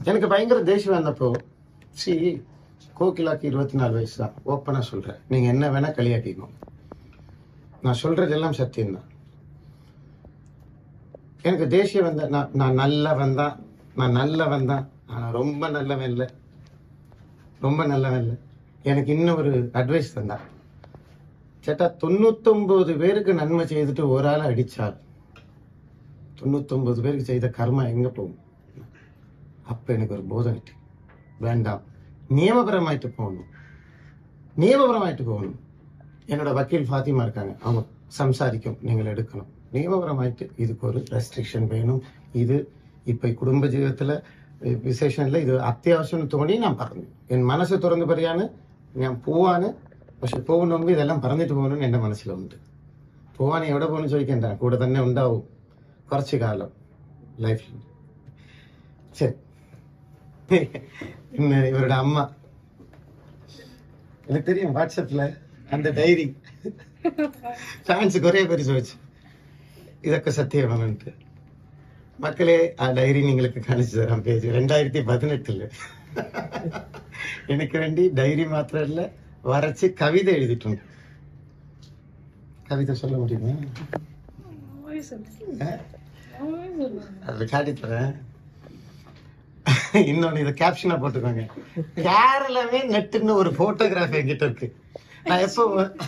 எனக்கு பயங்கர தேசியம் வந்தப்போ சி கோகிலாக்கு இருபத்தி நாலு வயசு தான் ஓப்பனா சொல்றேன் நீங்க என்ன வேணா களியாக்கிக்கணும் நான் சொல்றது எல்லாம் சத்தியம்தான் எனக்கு தேசியம் வந்த நான் நான் நல்லவன் தான் நான் நல்லவன் தான் ஆனா ரொம்ப நல்லவன் இல்லை ரொம்ப நல்லவன் இல்லை எனக்கு இன்னும் ஒரு அட்வைஸ் தந்தா சேட்டா தொண்ணூத்தொன்பது பேருக்கு நன்மை செய்துட்டு ஒரு ஆளை அடிச்சால் தொண்ணூத்தொன்பது பேருக்கு செய்த கர்மா எங்க போகும் அப்ப எனக்கு ஒரு போதம் கிட்டு வேண்டாம் நியமபரமாயிட்டு போகணும் நியமபரமாயிட்டு போகணும் என்னோட வக்கீல் ஃபாத்திமா இருக்காங்க அவங்க சம்சாரிக்கும் நீங்கள் எடுக்கணும் நியமபரமாயிட்டு இதுக்கு ஒரு ரெஸ்ட்ரிக்ஷன் வேணும் இது இப்ப குடும்ப ஜீவிதத்துல அஹ், விசேஷம் இல்லை இது അത്യാവശ്യം തോന്നി ഞാൻ പറഞ്ഞു എൻ മനസ്സ് തുറന്നു പറയാണ് ഞാൻ പോവാന് പക്ഷെ പോകുന്ന മുമ്പ് ഇതെല്ലാം പറഞ്ഞിട്ട് പോകണമെന്ന് എന്റെ മനസ്സിലുണ്ട് പോവാൻ എവിടെ പോകുന്നു ചോദിക്കണ്ട കൂടെ തന്നെ ഉണ്ടാവും കുറച്ച് കാലം ലൈഫിൽ ശരി പിന്നെ ഇവരുടെ അമ്മ எனக்கு தெரியும் வாட்ஸ்அப்ல அந்த டைரி ഫാൻസ് കുറെ പേര് ചോദിച്ചു ഇതൊക്കെ സത്യമാണെന്നിട്ട് മക്കളെ ആ ഡയറി നിങ്ങൾക്ക് കാണിച്ചു തരാം പേജ് രണ്ടായിരത്തി പതിനെട്ടില് എനിക്ക് വേണ്ടി ഡയറി മാത്രമല്ല വരച്ച് കവിത എഴുതിയിട്ടുണ്ട് കവിത சொல்ல முடியுமா ஆ? அது காட்டித்தரேன் இன்னொன்னு இதை கேப்ஷனா போட்டுக்கோங்க கேரளமே நெட்டுன்னு ஒரு போட்டோகிராஃப் என்கிட்ட இருக்கு நான் எப்போ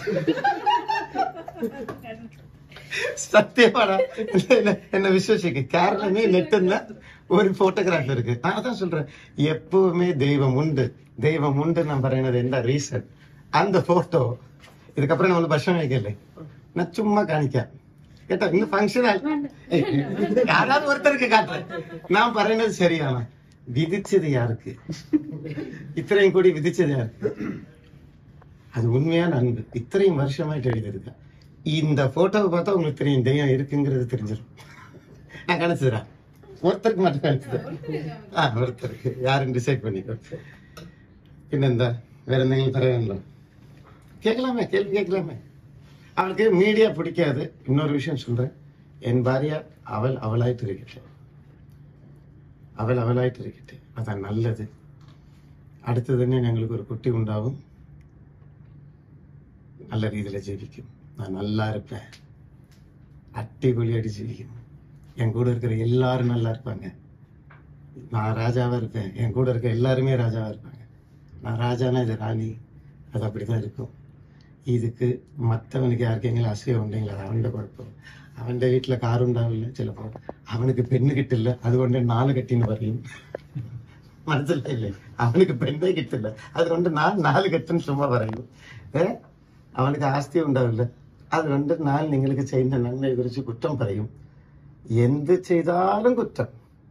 சத்தியமாடா என்ன- என்ன விசுவசிக்க கேரளமே நெட்டுன்னா ஒரு போட்டோகிராஃப் இருக்கு நான் தான் சொல்றேன் எப்பவுமே தெய்வம் உண்டு தெய்வம் உண்டு நான் പറയുന്നത് എന്താ റീസൺ அந்த போட்டோ இதுக்கப்புறம் நான் வந்து பஷம் வைக்கல நான் சும்மா காணிக்கேன் கேட்டா இன்னும் ஃபங்க்ஷன் யாராவது ஒருத்தருக்கு காட்டுறேன் நான் പറയുന്നത് ശരിയാണ് விதிச்சது யாருக்கு இத்தனையும் கூடி விதிச்சது யாருக்கு அது உண்மையான அன்பு இத்தனையும் வருஷமாயிட்டு எழுதியிருக்கேன் இந்த போட்டோவை பார்த்தா உங்களுக்கு தெரியும் தெய்வம் இருக்குங்கிறது தெரிஞ்சிடும் நான் கணிச்சுறேன் ஒருத்தருக்கு மட்டும் கணிச்சுறேன் ஆ ஒருத்தருக்கு யாருன்னு டிசைட் பண்ணிக்கோ பின்னெந்த வேற എന്തെങ്കിലും പറയാനുണ്ടോ கேட்கலாமே கேள்வி கேட்கலாமே அவளுக்கு மீடியா பிடிக்காது இன்னொரு விஷயம் சொல்றேன் என் பாரியா அவள் அவளாயிட்டு இருக்கட்டும் അവൾ അവളായിട്ടിരിക്കട്ടെ അതാ നല്ലത് അടുത്ത് തന്നെ ഞങ്ങൾക്ക് ഒരു കുട്ടി ഉണ്ടാവും நல்ல ரீதியில ஜெயிக்கும் நான் நல்லா இருப்பேன் அட்டிபொலியாடி ஜெயிக்கும் என் கூட இருக்கிற எல்லாரும் நல்லா இருப்பாங்க நான் ராஜாவா இருப்பேன் என் கூட இருக்க எல்லாருமே ராஜாவா இருப்பாங்க நான் ராஜானா இது ராணி அது அப்படிதான் இருக்கும் இதுக்கு മറ്റവനക്ക് ആർക്കെങ്കിലും അസുഖം ഉണ്ടെങ്കിൽ അത് അവന്റെ കുഴപ്പം അവന്റെ വീട്ടിലെ കാറുണ്ടാവില്ല ചിലപ്പോ അവനക്ക് പെണ്ണ് കിട്ടില്ല അതുകൊണ്ട് നാല് കെട്ടിന്ന് പറയും മനസ്സിലായില്ലേ അവനക്ക് പെണ്ണേ കിട്ടില്ല അതുകൊണ്ട് ഞാൻ നാല് കെട്ടും ചുമ്മാ പറയും ഏ അവനക്ക് ആസ്തി ഉണ്ടാവില്ല അതുകൊണ്ട് ഞാൻ നിങ്ങൾക്ക് ചെയ്യുന്ന നന്മയെ കുറിച്ച് കുറ്റം പറയും എന്ത് ചെയ്താലും കുറ്റം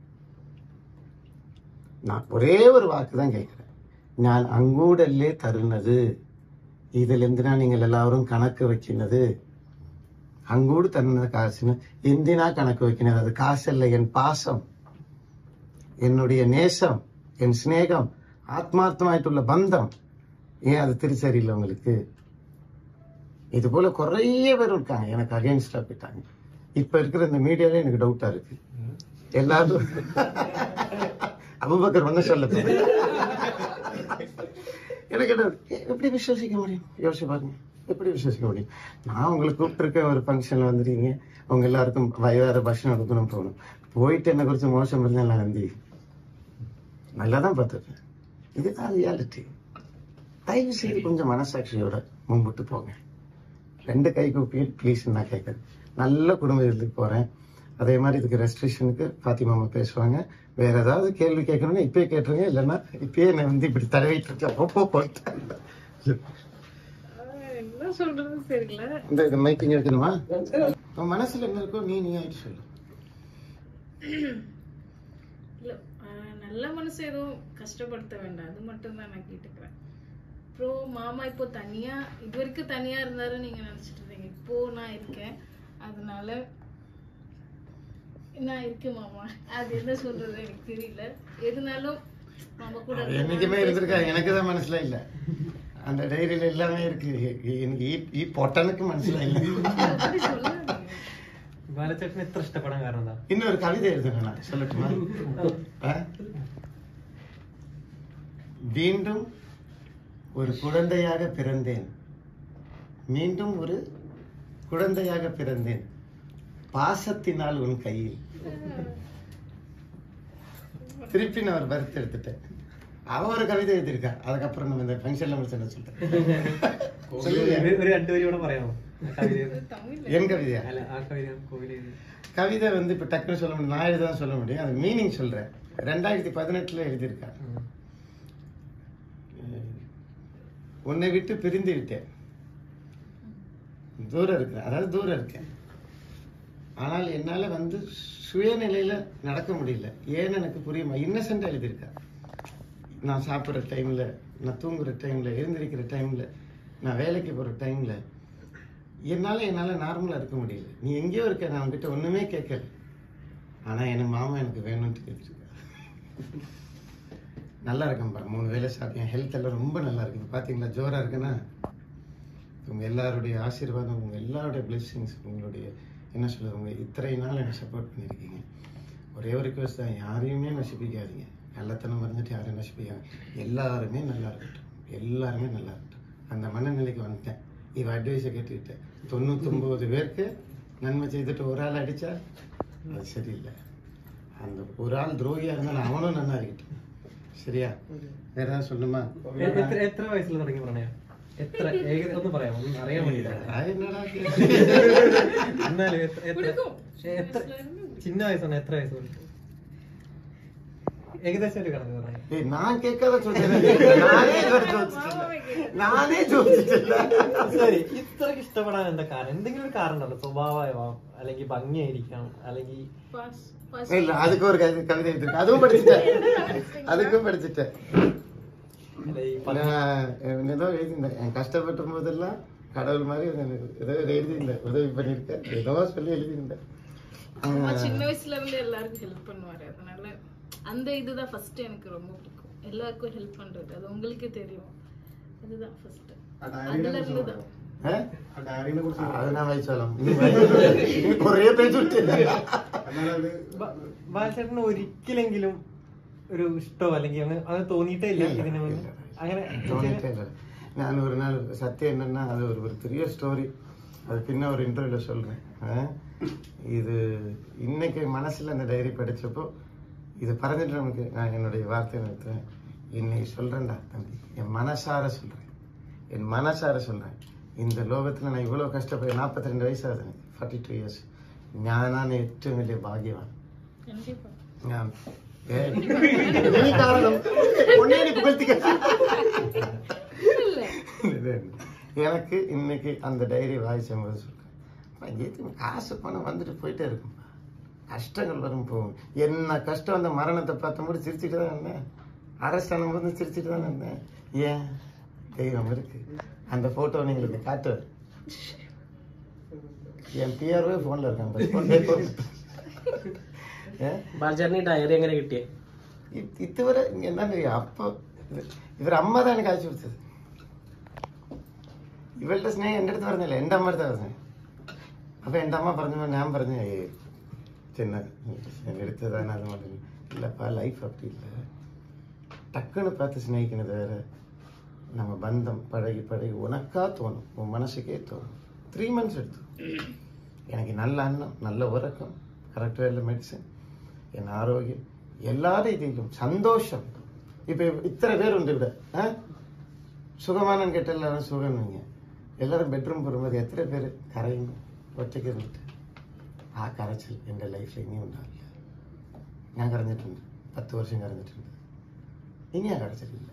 நான் ஒரே ஒரு வாக்கு தான் கேட்கிறேன் நான் அங்கூடல்லே தருனது ഇതിൽ എന്തിനാ നിങ്ങൾ എല്ലാവരും കണക്ക് വെക്കുന്നത് അങ്ങോട്ട് തരുന്ന കാശിന് എന്തിനാ കണക്ക് വെക്കുന്നത് അത് കാശല്ല എൻ പാസം என்னுடைய நேசம் என் சிநேகம் ஆத்மார்த்தமாയിട്ടുള്ള பந்தம் ஏன் அது திருச்சரியில்லை உங்களுக்கு இது போல நிறைய பேர் இருக்காங்க எனக்கு அகைன்ஸ்டா போயிட்டாங்க இப்ப இருக்கிற இந்த மீடியால எனக்கு டவுட்டா இருக்கு எல்லாரும் அபுபக்கர் ஒண்ணு சொல்ல எனக்கு என்ன எப்படி விசுவசிக்க முடியும் யோசிச்சு பாருங்க எப்படி விசுவசிக்க முடியும் நான் உங்களை கூப்பிட்டுருக்கேன் ஒரு ஃபங்க்ஷன்ல வந்துருக்கீங்க உங்க எல்லாருக்கும் வயதார பஷன் எடுக்கணும் போகணும் போயிட்டு என்ன குறிச்சு மோசம் இருந்தா நான் நந்தி நல்லா தான் பார்த்துருக்கேன் இதுதான் ரியாலிட்டி தயவு செய்து கொஞ்சம் மனசாட்சியோட முன்பிட்டு போங்க ரெண்டு கை கூப்பி ப்ளீஸ் நான் கேட்குறேன் நல்ல குடும்பத்துக்கு போறேன் அதே மாதிரி இதுக்கு ரெஸ்ட்ரிக்ஷனுக்கு பாத்திமா அம்மா பேசுவாங்க வேற ஏதாவது கேள்வி கேட்கணும்னா இப்பயே கேட்டுருங்க இல்லைன்னா இப்பயே நான் வந்து இப்படி தடவிட்டு இருக்கேன் போ, போ போயிட்டேன் என்ன சொல்றது தெரியல இந்த இது மைக்கிங் எடுக்கணுமா உன் மனசுல என்ன இருக்கோ நீ நீ ஆயிட்டு சொல்லு இல்ல ஆஹ், நல்ல மனசு எதுவும் கஷ்டப்படுத்த வேண்டாம் அது மட்டும் தான் நான் கேட்டுக்கிறேன் அப்புறம் மாமா இப்போ தனியா இது வரைக்கும் தனியா இருந்தாரு நீங்க நினைச்சிட்டு இருந்தீங்க இப்போ நான் இருக்கேன் அதனால நான் இருக்கேன் மாமா அது என்ன சொல்றது எனக்கு தெரியல எதுனாலும் மாமா கூட அது என்னைக்குமே இருந்திருக்கா எனக்கு தான் மனசுல இல்ல அந்த டைரியில எல்லாமே இருக்கு எனக்கு ഈ- ഈ പൊട്ടനുക്ക് മനസ്സിലായില്ല அப்படி சொல்லாதீங்க ബാലച്ചേട്ടന് ഇത്ര ഇഷ്ടപ്പെടാൻ കാരണം എന്താ இன்னொரு கவிதை எழுதுறேன் நான் சொல்லட்டுமா ஆ? மீண்டும் ஒரு குழந்தையாக பிறந்தேன் மீண்டும் ஒரு குழந்தையாக பிறந்தேன் பாசத்தினால் உன் கையில் திருப்பி நான் ஒரு பர்த் எடுத்துட்டேன் அவ ஒரு கவிதை எழுதியிருக்கா அதுக்கப்புறம் நம்ம இந்த ஃபங்க்ஷன்ல முடிச்சு சொல்லிட்டேன் ഒരു- ഒരു രണ്ടു പേരും കൂടെ പറയാമോ ആ കവിത இது தமிழ் என் கவிதையா അല്ല ആ കവിത കോവിൽ கவிதை வந்து இப்ப டக்குன்னு சொல்ல முடியும் நான் எழுதான் சொல்ல முடியும் அது மீனிங் சொல்றேன் ரெண்டாயிரத்தி பதினெட்டுல எழுதியிருக்கா உன்னை விட்டு பிரிந்து விட்டேன் தூரம் இருக்கேன் அதாவது தூரம் இருக்கேன் ஆனால் என்னால வந்து சுயநிலையில நடக்க முடியல ஏன்னு எனக்கு புரியுமா இன்னசென்டா எழுதியிருக்கா நான் சாப்பிட்ற டைம்ல நான் தூங்குற டைம்ல எழுந்திருக்கிற டைம்ல நான் வேலைக்கு போற டைம்ல என்னால என்னால நார்மலா இருக்க முடியல நீ எங்கேயோ இருக்க நான் உன்கிட்ட ஒண்ணுமே கேட்கல ஆனா என் மாமா எனக்கு வேணும்னு கேட்டுருக்க நல்லா இருக்கேன் பாரு மூணு வேலை சாப்பிட்டேன் ஹெல்த் எல்லாம் ரொம்ப நல்லா இருக்கு இப்ப பாத்தீங்களா ஜோரா இருக்குன்னா உங்க எல்லாருடைய ஆசீர்வாதம் உங்க எல்லாருடைய பிளெஸிங்ஸ் உங்களுடைய என்ன சொல்றது உங்க இத்தனை நாள் எனக்கு சப்போர்ட் பண்ணியிருக்கீங்க ஒரே ஒரு ரிக்வஸ்ட் தான் யாரையுமே நசிப்பிக்காதீங்க நல்லத்தனம் மறந்துட்டு யாரையும் நசிப்பிக்காங்க எல்லாருமே நல்லா இருக்கட்டும் எல்லாருமே நல்லா இருக்கட்டும் அந்த மனநிலைக்கு வந்துட்டேன் இவ அட்வைஸை கேட்டுக்கிட்டேன் தொண்ணூத்தொம்பது பேருக்கு நன்மை செய்துட்டு ஒரு ஆள் அடிச்சா அது சரியில்லை அந்த ஒரு ஆள் துரோகியா இருந்தாலும் அவனும் நல்லா இருக்கட்டும் சரியா வேற ஏதாவது சொல்லணுமா എത്ര എത്ര വയസ്സിൽ തുടങ്ങി പ്രണയം എത്ര ഏകദേശം ഒന്ന് പറയാമോ ഒന്ന് അറിയാൻ വേണ്ടിയിട്ടാണ് அது என்னடா എന്നാലും എത്ര എത്ര പിടിക്കും. എത്ര ചിന്ന വയസ്സാണ് എത്ര വയസ്സ് കൊടുക്കും ഏകദേശം ഒരു കണക്ക് പറയാം ஏய், நான் கேட்காத சொல்றேன் நானே இதுவரை யோசிச்சிட்டிല്ല. நானே யோசிச்சிട്ടില്ല ശരി ഇത്രക്ക് ഇഷ്ടപ്പെടാൻ എന്താ കാരണം എന്തെങ്കിലും ഒരു കാരണം ഉണ്ടല്ലോ സ്വഭാവമാവാം അല്ലെങ്കിൽ ഭംഗിയായിരിക്കാം അല്ലെങ്കിൽ பாஸ் பாஸ் இல்ல அதுக்கு ஒரு கவிதை கவிதை எழுதிருக்கு அதுவும் படிச்சுட்டேன் அதுக்கும் படிச்சுட்டேன் അല്ല ഈ പ- நான் ஏதோ எழுதியிருந்தேன் என் கஷ்டப்பட்ட போதெல்லாம் கடவுள் மாதிரி எனக்கு ஏதோ எழுதியிருந்தேன் உதவி பண்ணியிருக்கேன் ஏதோ சொல்லி எழுதியிருந்தேன் அம்மா சின்ன வயசுல இருந்து எல்லாருக்கும் ஹெல்ப் பண்ணுவாரு அதனால அந்த இதுதான் ஃபர்ஸ்ட் எனக்கு ரொம்ப பிடிக்கும் எல்லாருக்கும் ஹெல்ப் பண்றது அது உங்களுக்கே தெரியும் அதுதான் ஃபர்ஸ்ட் அதுல இருந்து தான் ஆ? அது நான் വയസ്സോളം കൊറേ പേജ് ബ- ബാലചേട്ടന് ഒരിക്കലെങ്കിലും ഒരു ഇഷ്ടോ അല്ലെങ്കിൽ അങ്ങനെ അത് തോന്നിയിട്ടേ ഇല്ല ഇതിനു മുന്നേ അങ്ങനെ தோணிட்டே இல்லை நான் ஒரு நாள் சத்தியம் என்னன்னா அது ஒரு ஒரு பெரிய ஸ்டோரி அது பின்ன ஒரு இன்டர்வியூல சொல்றேன் ஆ? இது இன்னைக்கு மனசுல அந்த டைரி படிச்சப்போ இது பறந்துட்டு நமக்கு நான் என்னுடைய வார்த்தை நிறுத்துறேன் இன்னைக்கு சொல்றேன்டா தம்பி என் மனசார சொல்றேன் என் மனசார சொல்றேன் இந்த லோகத்துல நான் இவ்வளவு கஷ்டப்பட்டு நாற்பத்தி ரெண்டு வயசு ஆகுது எனக்கு ஃபார்ட்டி டூ இயர்ஸ் ஞானான ഏറ്റവും വലിയ ഭാഗ്യമാണ് கண்டிப்பா ഞാൻ ഏയ്, നീ കാരണം ഉന്നെ നീ പുകഴ്ത്തിക്ക. இல்ல இது, எனக்கு இன்னைக்கு அந்த டைரி வாசிக்கும்போது சொல்றேன் "அப்பா, எதுக்கு காசு பணம் வந்துட்டு போயிட்டே இருக்கும் கஷ்டங்கள் வரும் போகும் என்ன கஷ்டம் அந்த மரணத்தை பார்த்தும்போது சிரிச்சுட்டு தான் இருந்தேன் அரசாங்கம் போது சிரிச்சுட்டு தான் இருந்தேன் ஏன் தெய்வம் இருக்கு அந்த போட்டோ நீங்களுக்கு காட்டுவேன் என் பிஆர்வே போன்ல இருக்காங்க ஏன் ബാലചേട്ടന് ഈ ഡയറി എങ്ങനെ കിട്ടിയേ ഇത് ഇതുവരെ എന്താണ് അപ്പൊ ഇവർ അമ്മ തന്നെ കാഴ്ച കൊടുത്തത് ഇവളുടെ സ്നേഹം എൻ്റെ അടുത്ത് പറഞ്ഞില്ല എൻ്റെ അമ്മ അടുത്ത് പറഞ്ഞത് അപ്പൊ എൻ്റെ അമ്മ പറഞ്ഞപ്പോ ഞാൻ പറഞ്ഞു "ഏയ്, சின்ன எடுத்ததானே அது மட்டும் இல்லப்பா லைஃப் அப்படி இல்லை டக்குன்னு பார்த்து சிநேகிக்கிறது வேற நம்ம பந்தம் பழகி பழகி உனக்கா தோணும் உன் மனசுக்கே தோணும் த்ரீ மந்த்ஸ் எடுத்து எனக்கு நல்ல அன்னம் நல்ல உறக்கம் கரெக்ட் வேலை மெடிசன் என் ஆரோக்கியம் எல்லா രീതിയിലും சந்தோஷம் இப்ப இத்தனை பேர் உண்டு ഇവിടെ ஆ? സുഖമാണെന്ന് കേട്ട എല്ലാവരും സുഖം നീங்க എല്ലാവരും ബെഡ്റൂം പോകുമ്പോൾ എത്ര പേര് കരയും ഒറ്റയ്ക്ക് ഇരുന്നിട്ട് ആ കരച്ചിൽ എൻ്റെ ലൈഫിൽ ഇനിയും ഉണ്ടാവില്ല ഞാൻ കരഞ്ഞിട്ടുണ്ട് പത്ത് വർഷം കരഞ്ഞിട്ടുണ്ട് ഇനി ആ കരച്ചിലില്ല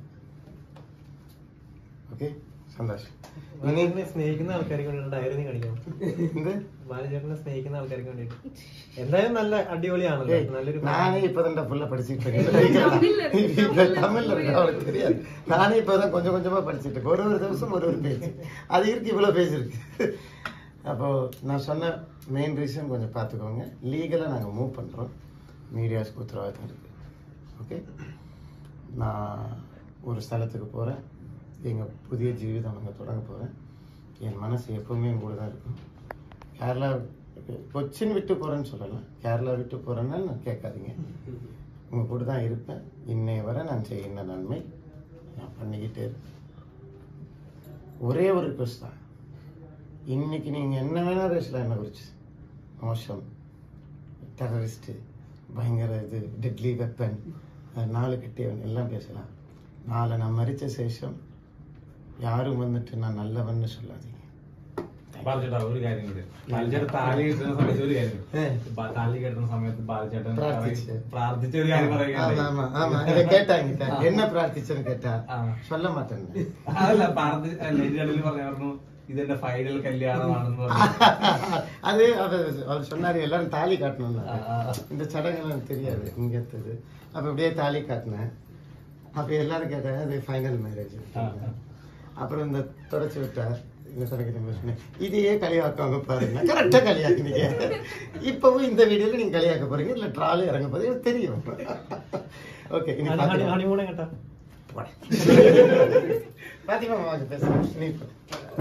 ഓക്കെ സന്തോഷം ഇനി ബാലചേട്ടനെ സ്നേഹിക്കുന്ന ആൾക്കാർക്ക് വേണ്ടിയിട്ട് ഡയറി നീ കാണിക്കണം എന്ത് ബാലചേട്ടനെ സ്നേഹിക്കുന്ന ആൾക്കാർക്ക് വേണ്ടിയിട്ട് എന്തായാലും നല്ല അടിപൊളിയാണല്ലോ ஏய், നല്ലൊരു நானே இப்பதான் ஃபுல்லா படிச்சுட்டு இருக்கேன் தமிழ்ல இருக்கு அவருக்கு தெரியாது நானே இப்பதான் கொஞ்சம் கொஞ்சமா படிச்சுட்டு இருக்கேன் ஒரு ஒரு ദിവസം ஒரு ஒரு பேஜ் அது இருக்கு இவ்வளவு பேஜ் இருக்கு அப்போ நான் சொன்ன மெயின் ரீசன் கொஞ்சம் பார்த்துக்கோங்க லீகலா நாங்க மூவ் பண்றோம் மீடியாஸ்க்கு உத்தரவாதம் இருக்கு ஓகே நான் ஒரு ஸ்தலத்துக்கு போறேன் எங்க புதிய ஜீவிதம் அங்கே தொடங்க போறேன் என் மனசு எப்பவுமே என் கூட தான் இருக்கும் கேரளா கொச்சின் விட்டு போறேன்னு சொல்லலாம் கேரளா விட்டு போறேன்னா நான் கேட்காதீங்க உங்க கூட தான் இருப்பேன் இன்னைய வரை நான் செய்கின்ற நன்மை பண்ணிக்கிட்டே இரு ஒரே ஒரு ரிக்வஸ்ட் தான் இன்னைக்கு நீங்க என்ன வேணா பேசலாம் என்ன குறிச்சு மோசம் டெரரிஸ்ட்டு பயங்கர இது டெட்லி வெப்பன் நாலு கிட்டேவன் எல்லாம் பேசலாம் நாளை நான் மறிச்ச சேஷம் யாரும் வந்துட்டு நான் நல்லவன்னு சொல்லாதீங்க ബാലചേട്ടാ ഒരു കാര്യം കൂടി ബാലചേട്ടൻ താലി കെട്ടുന്ന സമയത്ത് ഒരു കാര്യം ഏ. ബ- താലി കെട്ടുന്ന സമയത്ത് ബാലചേട്ടൻ പ്രാർത്ഥിച്ച്. പ്രാർത്ഥിച്ച ഒരു കാര്യം ஆமா പറയുകയുണ്ടായി. ஆமா ஆமா இதை கேட்டாங்க என்ன பிரார்த்திச்சேன்னு கேட்டா ആ. சொல்ல மாட்டேன் അതല്ല പ്രാർത്ഥി അല്ല ഇതിനിടയിൽ പറഞ്ഞു ഇതെന്റെ ഫൈനൽ കല്യാണമാണെന്ന് പറഞ്ഞു அது அது அவர் சொன்னாரு எல்லாரும் தாலி காட்டணும் ആ, ആ, ആ. இந்த சடங்குலாம் எனக்கு தெரியாது இங்க இருந்தது அப்ப அப்படியே தாலி காட்டினேன் அப்ப எல்லாரும் கேட்டாங்க அது ஃபைனல் மேரேஜ் ஆ, ஆ. அப்புறம் இந்த தொடச்சி விட்டார் இந்த தொடக்க சொன்னேன் இதையே களியாக்குவாங்க பாருங்க கரெக்டா களியாக்குனீங்க இப்பவும் இந்த வீடியோல நீங்க களியாக்க போறீங்க இல்ல ட்ராலி இறங்க போறீங்க எனக்கு தெரியும் ஓகே இனி பாத்திமா ഹണിമൂൺ കേട്ടോ பாத்திமா வாங்க பேசுறேன் நீ போ.